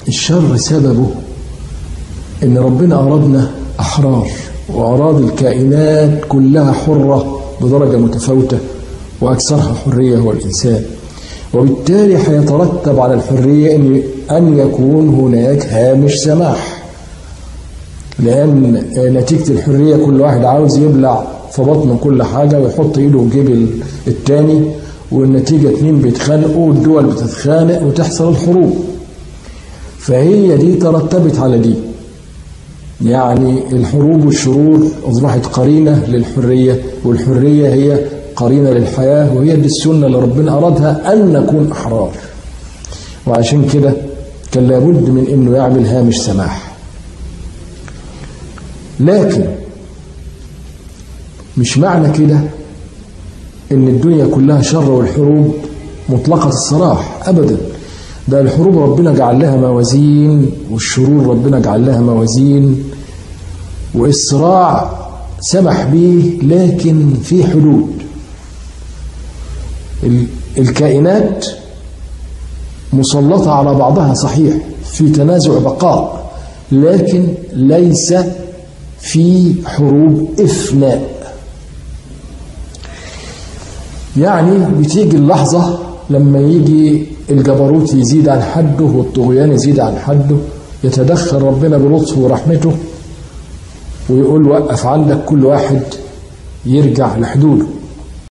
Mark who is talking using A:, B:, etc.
A: الشر سببه ان ربنا ارادنا احرار واراد الكائنات كلها حره بدرجه متفاوته واكثرها حريه هو الانسان وبالتالي هيترتب على الحريه ان ان يكون هناك هامش سماح لان نتيجه الحريه كل واحد عاوز يبلع في بطنه كل حاجه ويحط ايده في جيب التاني والنتيجه اتنين بيتخانقوا والدول بتتخانق وتحصل الحروب فهي دي ترتبت على دي يعني الحروب والشرور أصبحت قرينة للحرية والحرية هي قرينة للحياة وهي دي السنة اللي ربنا أرادها أن نكون أحرار وعشان كده كان لابد من أنه يعمل هامش سماح لكن مش معنى كده ان الدنيا كلها شر والحروب مطلقة الصلاح ابدا ده الحروب ربنا جعل لها موازين والشرور ربنا جعل لها موازين والصراع سمح به لكن في حدود الكائنات مسلطة على بعضها صحيح في تنازع بقاء لكن ليس في حروب إفناء يعني بتيجي اللحظة لما يجي الجبروت يزيد عن حده والطغيان يزيد عن حده يتدخل ربنا بلطفه ورحمته ويقول وقف عندك كل واحد يرجع لحدوده